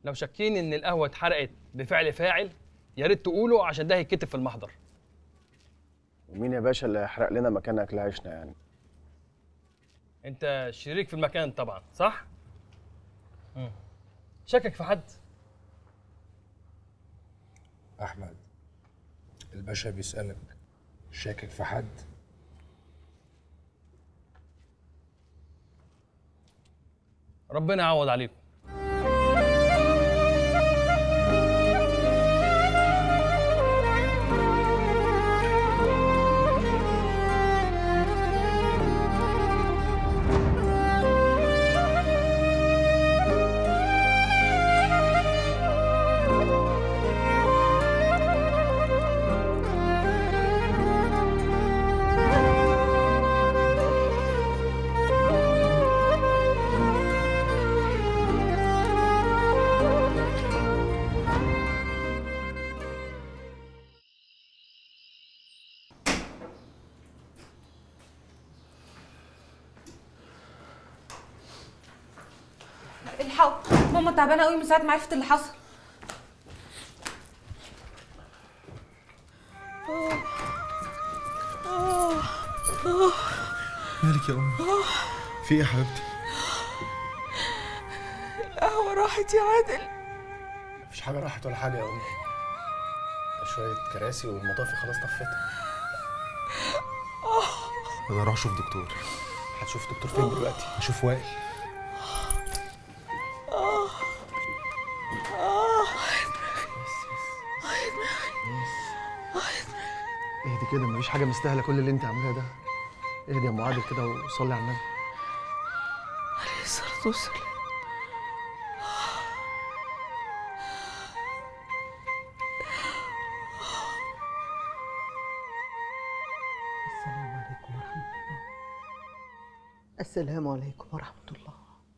لو شاكين ان القهوه اتحرقت بفعل فاعل يا ريت تقولوا عشان ده هيتكتب في المحضر ومين يا باشا اللي هيحرق لنا مكان اكل عيشنا يعني انت شريك في المكان طبعا صح مم. شاكك في حد احمد الباشا بيسالك شاكك في حد ربنا يعوض عليكم الحقوا ماما تعبانه قوي من ساعه ما عرفت اللي حصل مالك يا امي في ايه يا حبيبتي القهوه راحت يا عادل مفيش حاجه راحت ولا حاجه يا امي شويه كراسي والمطافي خلاص طفتها انا اروح اشوف دكتور هتشوف دكتور فين دلوقتي اشوف وائل اهدي كده مفيش حاجه مستاهله كل اللي انت عاملاه ده اهدي يا ام عادل كده وصلي على النبي عليه الصلاه والسلام السلام عليكم ورحمة الله السلام عليكم ورحمة الله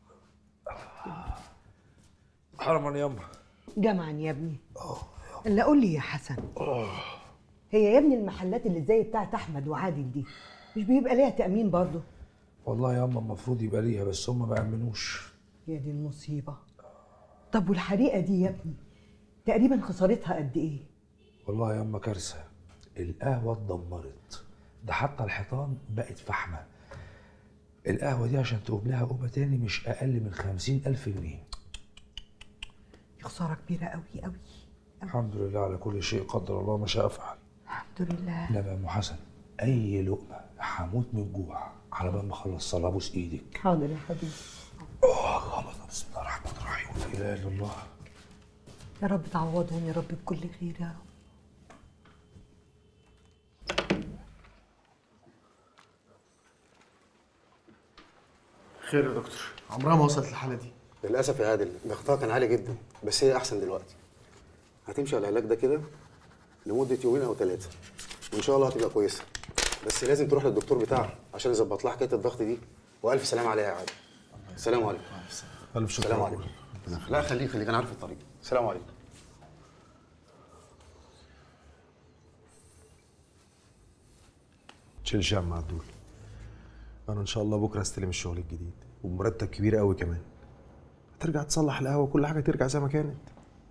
حرما ياما جمعا يا ابني اللي قول لي يا حسن هي يا ابني المحلات اللي زي بتاعت احمد وعادل دي مش بيبقى ليها تأمين برضه والله ياما المفروض يبقى ليها بس هم ما يأمنوش يا دي المصيبة طب والحريقة دي يا ابني تقريبا خسارتها قد ايه والله ياما كارثه القهوه اتدمرت ده حتى الحيطان بقت فحمه القهوه دي عشان تقوم لها قومه تاني مش اقل من خمسين الف جنيه دي خسارة كبيرة قوي قوي الحمد لله على كل شيء قدر الله ما شاء فعل الحمد لله انما يا ام حسن اي لقمه هموت من الجوع على بال ما اخلص صلاه ابوس ايدك حاضر يا حبيبي اللهم بسم الله الرحمن الرحيم لا اله الا الله يا رب تعوضهم يا رب بكل خير يا رب خير يا دكتور عمرها ما وصلت للحاله دي للاسف يا عادل ضغطها كان عالي جدا بس هي احسن دلوقتي هتمشي على العلاج ده كده لمده يومين او ثلاثه وان شاء الله هتبقى كويسه بس لازم تروح للدكتور بتاعها عشان يظبط لها حكايه الضغط دي والف سلام عليها يا عادل السلام عليكم الف شكر السلام عليكم لا خليك خليك انا عارف الطريق السلام عليكم تشيلش هم عدول انا ان شاء الله بكره استلم الشغل الجديد وبمرتب كبير قوي كمان هترجع تصلح القهوه وكل حاجه ترجع زي ما كانت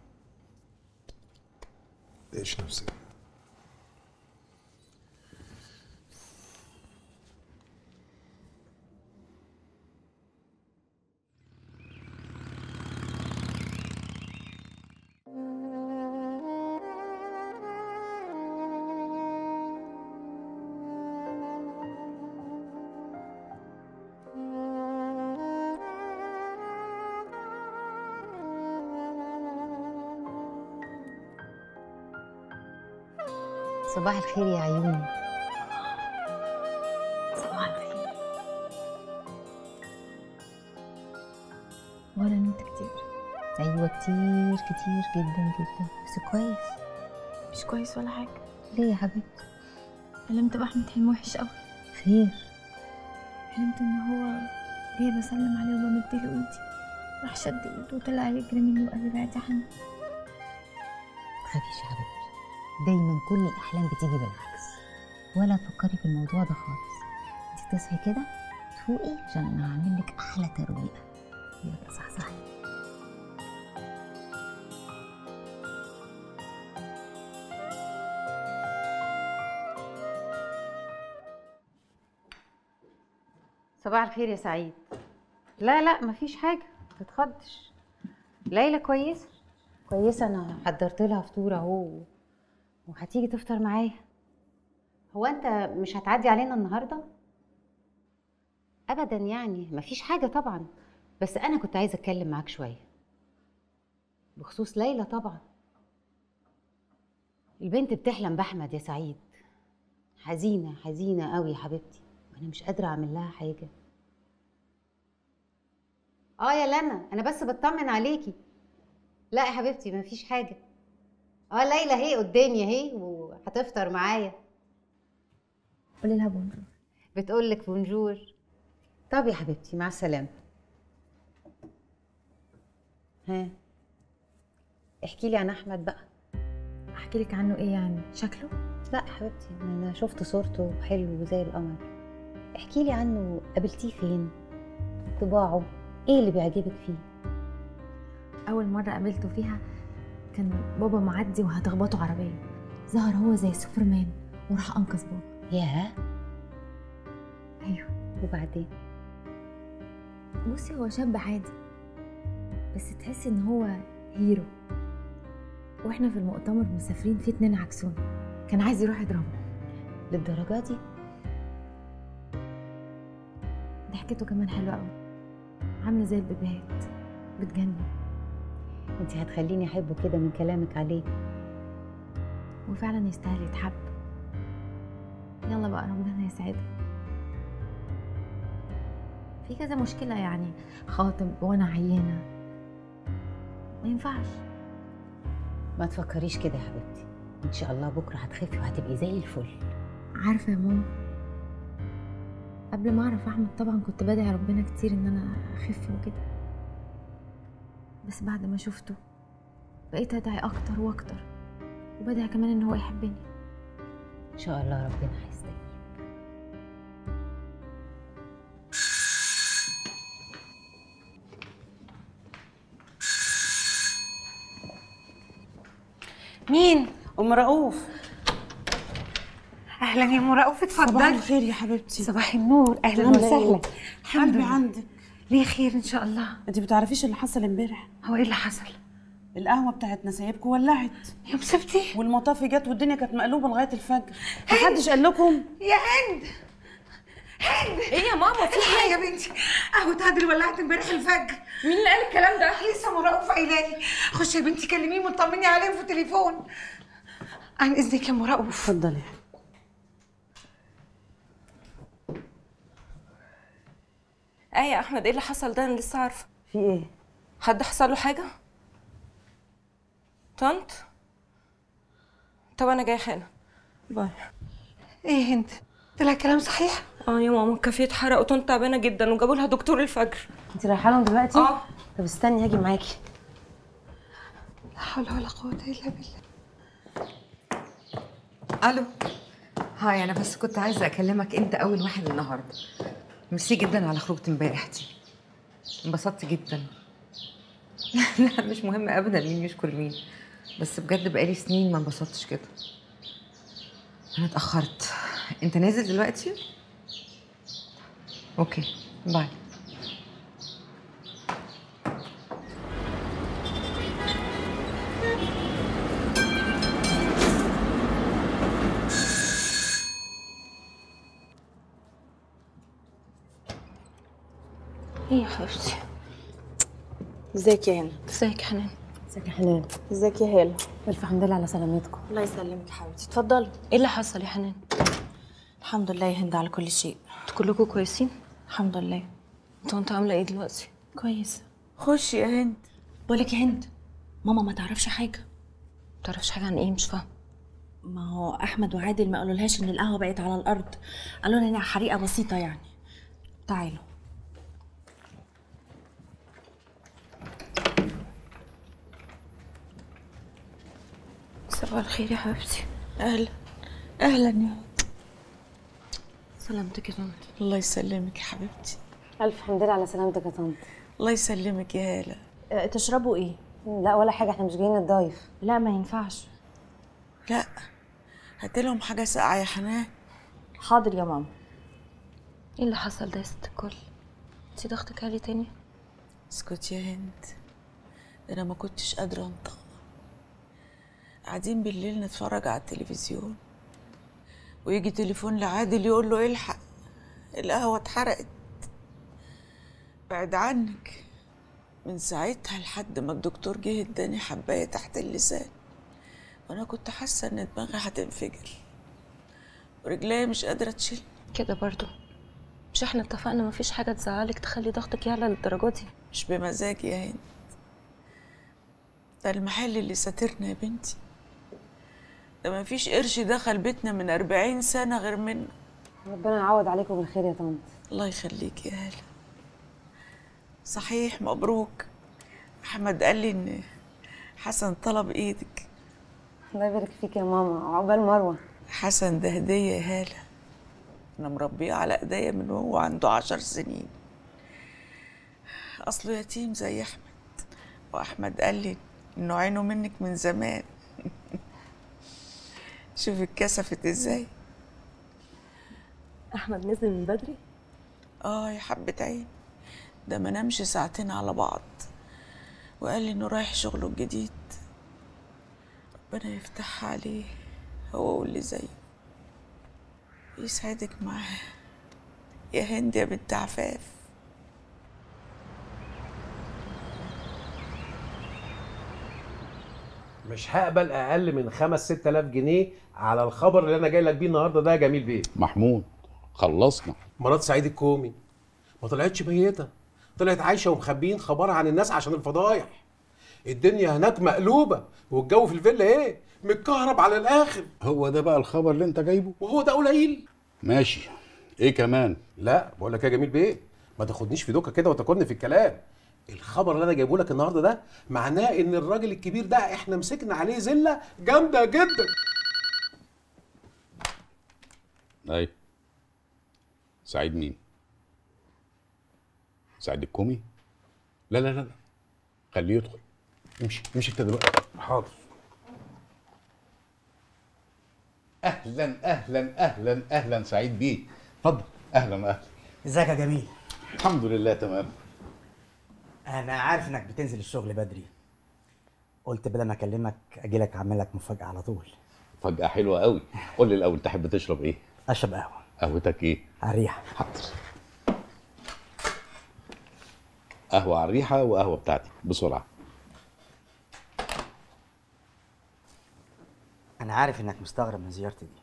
ايش نفسك صباح الخير يا عيوني صباح الخير ولا نمت كتير ايوه كتير كتير جدا جدا بس كويس مش كويس ولا حاجه ليه يا حبيبتي حلمت باحمد حلم وحش قوي خير حلمت ان هو جاي بسلم عليه وبمد له ايدي راح شد ايده وطلع يجري مني وقال لي بعدي عني تخافيش يا حبيبتي دايما كل الاحلام بتيجي بالعكس ولا تفكري في الموضوع ده خالص انت تصحي كده تفوقي عشان انا هعمل لك احلى ترويقه يلا صحصحي صباح الخير يا سعيد لا لا مفيش حاجة ما تتخضش ليلى كويسة كويسة أنا حضرت لها فطور أهو وهتيجي تفطر معايا هو أنت مش هتعدي علينا النهاردة؟ أبدا يعني مفيش حاجة طبعا بس أنا كنت عايزة أتكلم معاك شوية بخصوص ليلى طبعا البنت بتحلم بأحمد يا سعيد حزينة حزينة قوي يا حبيبتي وأنا مش قادرة أعمل لها حاجة اه يا لنا انا بس بطمن عليكي لا يا حبيبتي مفيش حاجه اه ليلى اهي قدامي اهي وهتفطر معايا قولي لها بونجور بتقول لك بونجور طب يا حبيبتي مع السلامه ها احكي لي عن احمد بقى احكي لك عنه ايه يعني شكله لا يا حبيبتي انا شفت صورته حلو زي القمر احكي لي عنه قابلتيه فين طباعه ايه اللي بيعجبك فيه اول مره قابلته فيها كان بابا معدي وهتخبطه عربيه ظهر هو زي سوبرمان وراح انقذ بابا ياه ايوه وبعدين بصي هو شاب عادي بس تحسي ان هو هيرو واحنا في المؤتمر مسافرين في اتنين عكسونا كان عايز يروح يضربه للدرجه دي ضحكته كمان حلوه قوي عامله زي البيبيهات بتجنن انت هتخليني احبه كده من كلامك عليه وفعلا يستاهل يتحب يلا بقى ربنا يسعدك في كذا مشكلة يعني خاطب وأنا عيانة ما ينفعش ما تفكريش كده يا حبيبتي ان شاء الله بكره هتخفي وهتبقي زي الفل عارفة يا ماما قبل ما أعرف أحمد طبعا كنت بدعي ربنا كتير إن أنا أخف وكده بس بعد ما شفته بقيت أدعي أكتر وأكتر وبدعي كمان إن هو يحبني ان شاء الله ربنا هيستجيب مين؟ ام رؤوف اهلا يا ام رؤوف صباح اتفضلي الخير يا حبيبتي صباح النور اهلا عاملة وسهلا إيه؟ الحمد قلبي لله عندك ليه خير ان شاء الله انت بتعرفيش اللي حصل امبارح هو ايه اللي حصل القهوه بتاعتنا سايبكم ولعت يا مصيبتي والمطافي جت والدنيا كانت مقلوبه لغايه الفجر محدش قال لكم يا هند هند ايه يا ماما في ايه يا بنتي قهوة عادل ولعت امبارح الفجر مين اللي قال الكلام ده؟ لسه ام رؤوف قايله لي خشي يا بنتي كلميه وطمني عليه في التليفون عن اذنك يا ام رؤوف اتفضلي ايه يا احمد ايه اللي حصل ده انا لسه عارفه في ايه حد حصل له حاجه طنط طب انا جايه خانه باي ايه هند طلع كلام صحيح اه يا ماما الكافيه اتحرق وطنط تعبانه جدا وجابوا لها دكتور الفجر انت رايحه لهم دلوقتي اه طب استني هاجي معاكي لا حول ولا قوة الا بالله الو هاي انا بس كنت عايزه اكلمك انت اول واحد النهارده ميرسي جدا على خروجة امبارح دي انبسطت جدا لا مش مهم ابدا مين يشكر مين بس بجد بقالي سنين ما انبسطتش كده انا اتاخرت انت نازل دلوقتي اوكي باي ايه يا حبيبتي ازيك يا هنا ازيك يا حنان ازيك يا حنان ازيك يا هاله الف حمد لله على سلامتكم الله يسلمك يا حبيبتي اتفضلوا ايه اللي حصل يا حنان الحمد لله يا هند على كل شيء انتوا كلكم كويسين الحمد لله طنط عامله ايه دلوقتي كويسه خشي يا هند بقولك يا هند ماما ما تعرفش حاجه متعرفش حاجه عن ايه مش فاهمه ما هو احمد وعادل ما قالولهاش ان القهوه بقت على الارض قالوا لنا حريقه بسيطه يعني تعالوا صباح الخير يا حبيبتي اهلا اهلا يا سلامتك يا طنط الله يسلمك يا حبيبتي ألف حمد لله على سلامتك يا طنط الله يسلمك يا هاله أه تشربوا إيه؟ لا ولا حاجة احنا مش جايين نضايف لا ما ينفعش لا هات لهم حاجه ساقعه يا حنان حاضر يا ماما ايه اللي حصل ده يا ست الكل انتي ضغطك عالي تاني اسكت يا هند ده انا ما كنتش قادره انطق قاعدين بالليل نتفرج على التلفزيون ويجي تليفون لعادل يقول له الحق القهوه اتحرقت بعد عنك من ساعتها لحد ما الدكتور جه اداني حبايه تحت اللسان وانا كنت حاسه ان دماغي هتنفجر ورجليا مش قادره تشيل كده برضو مش احنا اتفقنا مفيش حاجة تزعلك تخلي ضغطك يعلى للدرجة دي مش بمزاجي يا هند ده المحل اللي ساترنا يا بنتي ده مفيش قرش دخل بيتنا من أربعين سنة غير منه ربنا يعوض عليكم بالخير يا طنط الله يخليك يا هالة صحيح مبروك أحمد قال لي إن حسن طلب إيدك الله يبارك فيك يا ماما عقبال مروه حسن ده هدية يا هالة أنا مربيه على إيديا من وهو عنده عشر سنين أصله يتيم زي أحمد وأحمد قال لي إنه عينه منك من زمان شوف اتكسفت إزاي احمد نزل من بدري آه يا حبة عين ده ما نامش ساعتين على بعض وقال لي إنه رايح شغله الجديد ربنا يفتحها عليه هو واللي زيه يسعدك معاه يا هند يا بنت عفاف مش هقبل اقل من 5 6000 جنيه على الخبر اللي انا جاي لك بيه النهارده ده يا جميل بيه محمود خلصنا مرات سعيد الكومي ما طلعتش ميته طلعت عايشه ومخبيين خبرها عن الناس عشان الفضايح الدنيا هناك مقلوبه والجو في الفيلا ايه متكهرب على الاخر هو ده بقى الخبر اللي انت جايبه وهو ده قليل ماشي ايه كمان لا بقول لك يا جميل بيه ما تاخدنيش في دوكا كده وتاكلني في الكلام الخبر اللي انا جايبه لك النهارده ده معناه ان الراجل الكبير ده احنا مسكنا عليه زله جامده جدا اي سعيد مين سعيد الكومي لا لا لا لا خليه يدخل امشي امشي انت دلوقتي حاضر اهلا اهلا اهلا اهلا سعيد بيه اتفضل اهلا اهلا ازيك يا جميل الحمد لله تمام انا عارف انك بتنزل الشغل بدري قلت بدل ما اكلمك اجي لك اعمل لك مفاجاه على طول فجأة حلوة قوي قول لي الأول تحب تشرب إيه؟ اشرب قهوه قهوتك إيه؟ على الريحه حاضر قهوة على الريحة وقهوة بتاعتي بسرعة انا عارف انك مستغرب من زيارتي دي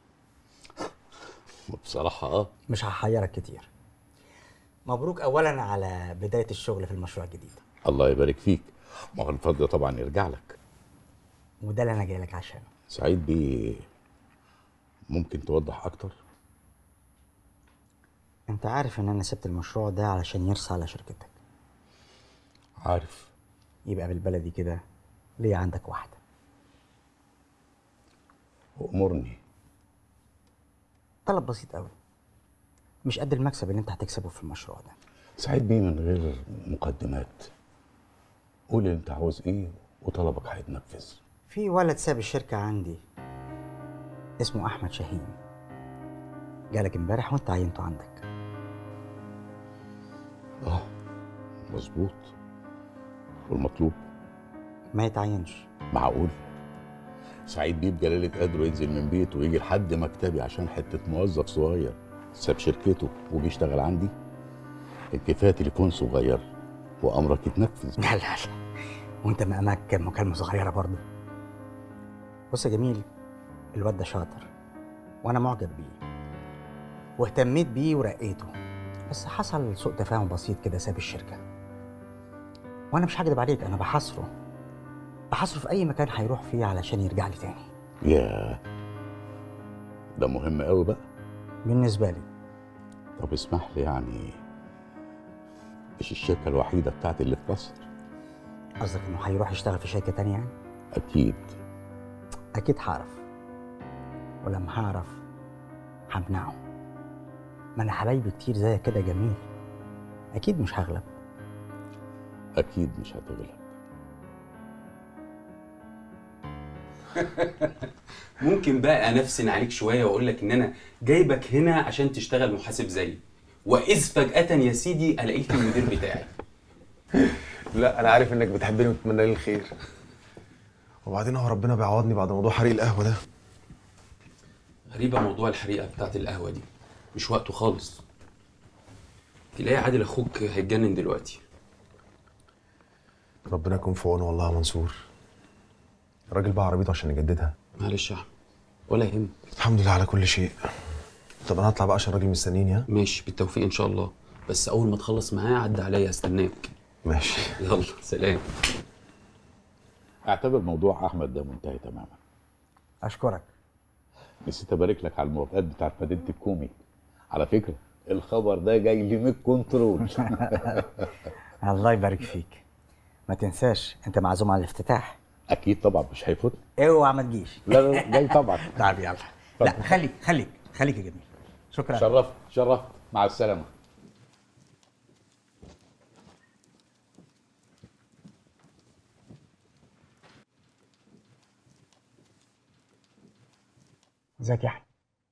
بصراحة اه مش هحيرك كتير مبروك اولا على بدايه الشغل في المشروع الجديد الله يبارك فيك ما هو الفضل طبعا يرجع لك وده اللي انا جاي لك عشانه سعيد بيه ممكن توضح أكتر؟ انت عارف ان انا سبت المشروع ده علشان يرسى على شركتك عارف يبقى بالبلدي كده ليه عندك واحده وأمرني طلب بسيط قوي مش قد المكسب اللي انت هتكسبه في المشروع ده سعيد بيه من غير مقدمات قول انت عاوز ايه وطلبك هيتنفذ في ولد ساب الشركة عندي اسمه أحمد شاهين جالك امبارح وانت عينته عندك اه مظبوط والمطلوب ما يتعينش معقول سعيد بيه بجلالة قدره ينزل من بيته ويجي لحد مكتبي عشان حتة موظف صغير ساب شركته وجي يشتغل عندي الكفاية تليفون صغير وأمرك يتنفذ لا لا لا وانت مقامك مكالمة صغيرة برضه بص يا جميل الواد ده شاطر وانا معجب بيه واهتميت بيه ورقيته بس حصل سوء تفاهم بسيط كده ساب الشركة وانا مش هكدب عليك انا بحصره بحصره في اي مكان هيروح فيه علشان يرجع لي تاني ياه ده مهم قوي بقى بالنسبة لي طب اسمح لي يعني مش الشركة الوحيدة بتاعتي اللي في مصر قصدك انه هيروح يشتغل في شركة تانية يعني؟ أكيد أكيد هعرف ولما هعرف همنعه ما أنا حبايبي كتير زيك كده جميل أكيد مش هغلب أكيد مش هتغلب ممكن بقى انفسن عليك شويه واقول لك ان انا جايبك هنا عشان تشتغل محاسب زيي واذ فجاه يا سيدي الاقيك المدير بتاعي لا انا عارف انك بتحبني وتتمنى لي الخير وبعدين هو ربنا بيعوضني بعد موضوع حريق القهوه ده غريبه موضوع الحريقه بتاعت القهوه دي مش وقته خالص تلاقي عادل اخوك هيتجنن دلوقتي ربنا يكون في عونه والله يا منصور الراجل باع عربيته عشان يجددها معلش يا احمد ولا يهم الحمد لله على كل شيء طب انا هطلع بقى عشان الراجل مستنيني ها ماشي بالتوفيق ان شاء الله بس اول ما تخلص معاه عدى عليا استناك ماشي يلا سلام اعتبر موضوع احمد ده منتهي تماما اشكرك نسيت ابارك لك على الموافقات بتاعت مدينه الكومي على فكره الخبر ده جاي لي من الكنترول الله يبارك فيك ما تنساش انت معزوم على الافتتاح اكيد طبعا مش هيفوت اوعى ما تجيش لا لا لا، جاي طبعا طيب يلا لا خليك خليك خليك يا جميل شكرا شرفت شرفت مع السلامه ازيك يا احمد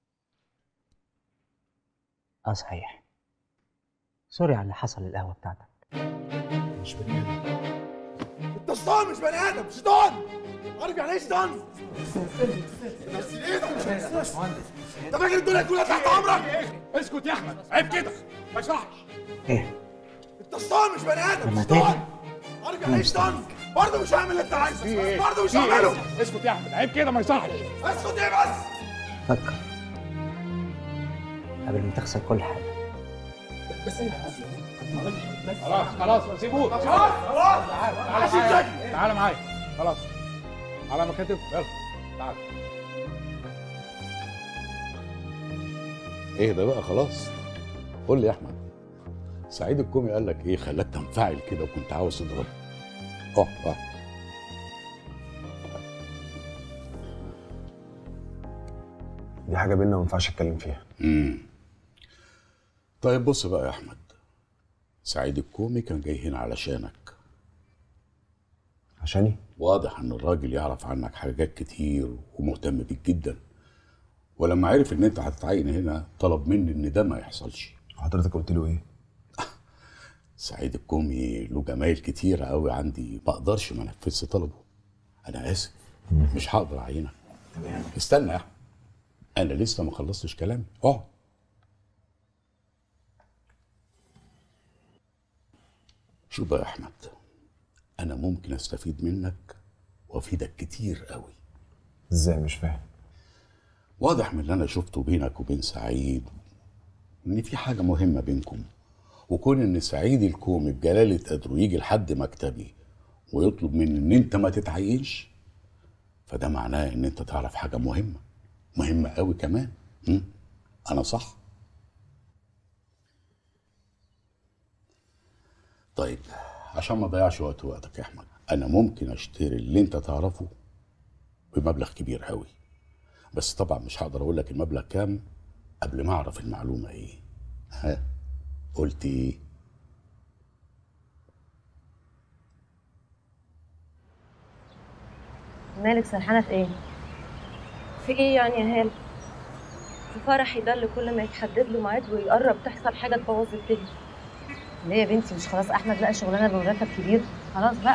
اه صحيح سوري على اللي حصل القهوه بتاعتك مش بني ادم انت شيطان مش بني ادم شيطان عارف يعني ايه شيطان؟ بس ايه ده؟ انت فاكر الدنيا كلها تحت امرك؟ اسكت يا احمد عيب كده ما يصحش ايه انت شيطان مش بني ادم لما شيطان تهدى عارف يعني ايه شيطان؟ برضه مش هعمل اللي انت عايزه برضه مش هعمله اسكت يا احمد عيب كده ما يصحش اسكت ايه بس؟ فكر قبل ما تخسر كل حاجه بس خلاص خلاص سيبوه خلاص خلاص تعالى معايا تعالى معايا خلاص على مكاتب يلا تعالى ايه ده بقى خلاص قول لي يا احمد سعيد الكومي قال لك ايه خلاك تنفعل كده وكنت عاوز تضربه اه اه دي حاجه بينا ما ينفعش اتكلم فيها امم طيب بص بقى يا احمد سعيد الكومي كان جاي هنا علشانك عشاني واضح ان الراجل يعرف عنك حاجات كتير ومهتم بيك جدا ولما عرف ان انت هتتعين هنا طلب مني ان ده ما يحصلش حضرتك قلت له ايه سعيد الكومي له جمايل كتيرة قوي عندي ما اقدرش ما انفذش طلبه انا اسف مش هقدر اعينك استنى يا احمد انا لسه ما خلصتش كلامي اقعد شوف بقى يا احمد انا ممكن استفيد منك وافيدك كتير قوي ازاي مش فاهم واضح من اللي انا شفته بينك وبين سعيد ان في حاجه مهمه بينكم وكون ان سعيد الكومي بجلاله قدره يجي لحد مكتبي ويطلب مني ان انت ما تتعينش فده معناه ان انت تعرف حاجه مهمه مهمه قوي كمان م? انا صح طيب عشان ما اضيعش وقت وقتك يا احمد انا ممكن اشتري اللي انت تعرفه بمبلغ كبير قوي بس طبعا مش هقدر اقول لك المبلغ كام قبل ما اعرف المعلومه ايه ها قلت ايه مالك سرحانه في ايه في ايه يعني يا هاله في فرحي ده اللي كل ما يتحدد له ميعاد ويقرب تحصل حاجه تبوظ الدنيا ليه يا بنتي مش خلاص احمد لقى شغلانه بمرتب كبير خلاص بقى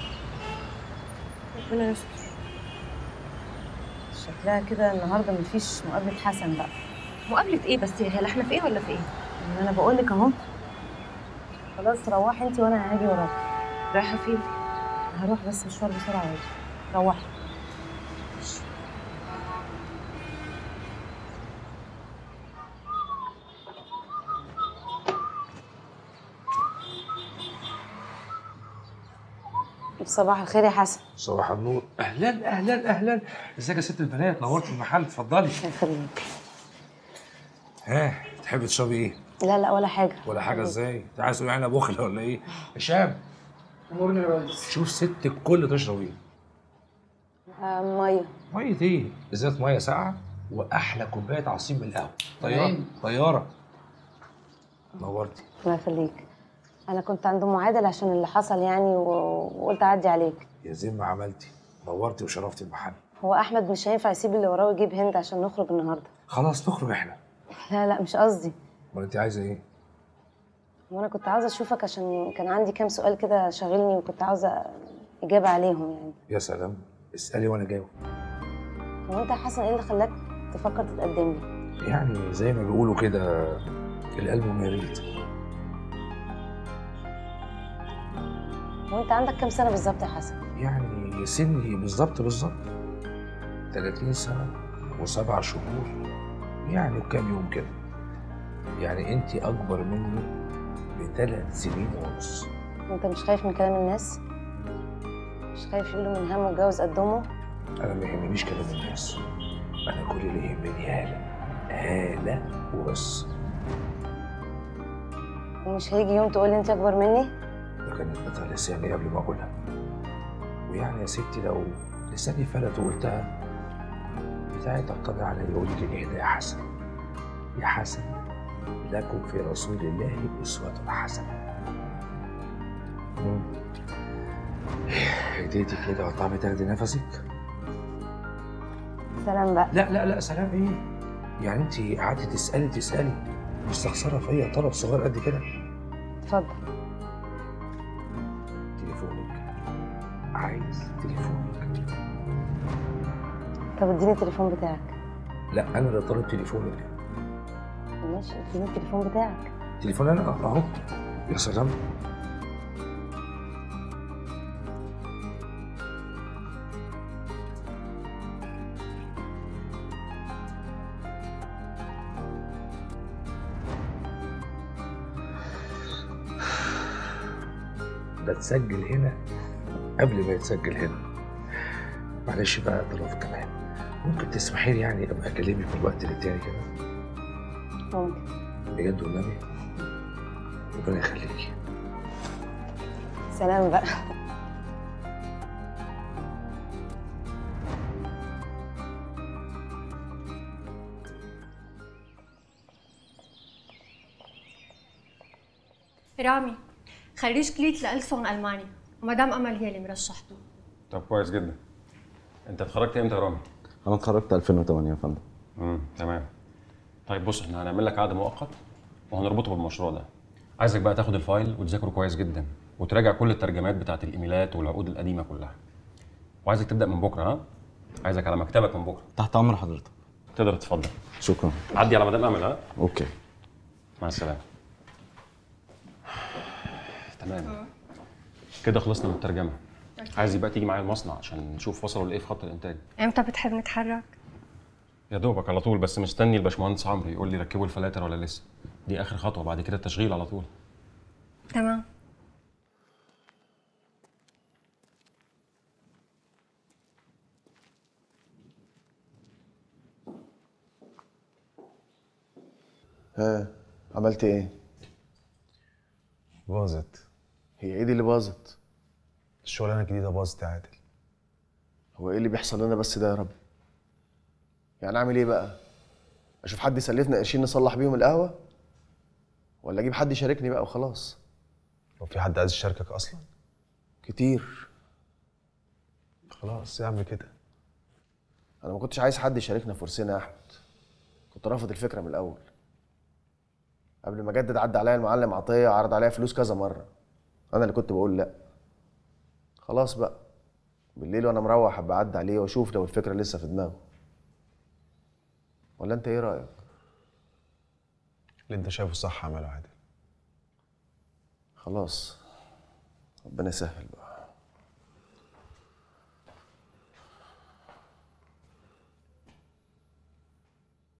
ربنا يستر شكلها كده النهارده مفيش مقابله حسن بقى مقابله ايه بس يا هاله احنا في ايه ولا في ايه ما انا بقول لك اهو خلاص روحي انت وانا هاجي وراكي رايحه فين هروح بس مشوار بسرعه واجي روحي صباح الخير يا حسن صباح النور اهلا اهلا اهلا ازيك يا ست البنات نورت المحل اتفضلي يخليك ها تحبي تشربي ايه لا لا ولا حاجه ولا حاجه ازاي انت عايز تقولي انا بخل ولا ايه هشام امورني يا ريس شوف ست الكل تشرب ايه آه ميه ميه ايه ازازه ميه ساقعه واحلى كوبايه عصير بالقهوه طياره نعم. طياره نورتي الله يخليك انا كنت عند ام عادل عشان اللي حصل يعني و- وقلت اعدي عليك يا زين ما عملتي نورتي وشرفتي المحل هو احمد مش هينفع يسيب اللي وراه ويجيب هند عشان نخرج النهارده خلاص نخرج احنا لا لا مش قصدي امال انت عايزه ايه وانا كنت عاوزه اشوفك عشان كان عندي كام سؤال كده شاغلني وكنت عاوزه اجابه عليهم يعني يا سلام اسالي وانا جاوب هو انت يا حسن ايه اللي خلاك تفكر تتقدم لي يعني زي ما بيقولوا كده القلب ما يريد هو انت عندك كام سنه بالظبط يا حسن يعني سني بالظبط بالظبط 30 سنة وسبع شهور يعني وكام يوم كده يعني انت اكبر مني بثلاث سنين ونص وانت مش خايف من كلام الناس مش خايف يقولوا من هم واتجوز قد امه انا ما يهمنيش كلام الناس انا كل اللي يهمني هالة هالة وبس ومش هيجي يوم تقول لي انت اكبر مني ده كانت قطع لساني قبل ما اقولها ويعني يا ستي لو لساني فلت وقلتها بتاعتها طبع عليا يقول لي اهدى يا حسن يا حسن لكم في رسول الله اسوة حسنة مم. هديتي كده وطعمي تاخدي نفسك سلام بقى لا لا لا سلام ايه يعني انت قعدتي تسالي تسالي مستخسره فيا طلب صغير قد كده اتفضل تليفونك عايز تليفونك طب اديني التليفون بتاعك لا انا اللي طلبت تليفونك ماشي اديني التليفون بتاعك تليفون انا اهو يا سلام ده اتسجل هنا قبل ما يتسجل هنا معلش بقى طلب كمان ممكن تسمحي لي يعني ابقى اكلمك من وقت للتاني كده ممكن بجد والنبي ربنا يخليكي سلام بقى رامي خريج كلية لألسون ألمانيا ومدام أمل هي اللي مرشحته طب كويس جدا انت اتخرجت امتى يا رامي؟ انا اتخرجت 2008 يا فندم امم تمام طيب بص احنا هنعمل لك عقد مؤقت وهنربطه بالمشروع ده عايزك بقى تاخد الفايل وتذاكره كويس جدا وتراجع كل الترجمات بتاعت الايميلات والعقود القديمه كلها وعايزك تبدا من بكره ها عايزك على مكتبك من بكره تحت امر حضرتك تقدر تتفضل شكرا عدي على مدام امل ها اوكي مع السلامه تمام كده خلصنا من الترجمه عايز بقى تيجي معايا المصنع عشان نشوف وصلوا لايه في خط الانتاج امتى بتحب نتحرك؟ يا دوبك على طول بس مستني الباشمهندس عمرو يقول لي ركبوا الفلاتر ولا لسه دي اخر خطوه بعد كده التشغيل على طول تمام ها عملت ايه؟ باظت هي ايه دي اللي باظت؟ الشغلانه الجديده باظت يا عادل هو ايه اللي بيحصل لنا بس ده يا رب؟ يعني اعمل ايه بقى؟ اشوف حد يسلفنا قرشين نصلح بيهم القهوه؟ ولا اجيب حد يشاركني بقى وخلاص؟ هو في حد عايز يشاركك اصلا كتير خلاص اعمل كده انا ما كنتش عايز حد يشاركنا في ورثنا يا احمد كنت رافض الفكره من الاول قبل ما اجدد عدى عليا المعلم عطيه عرض عليا فلوس كذا مره انا اللي كنت بقول لا خلاص بقى بالليل وانا مروح ابقى اعدي عليه واشوف لو الفكره لسه في دماغه ولا انت ايه رايك اللي انت شايفه صح اعمله عادل خلاص ربنا يسهل بقى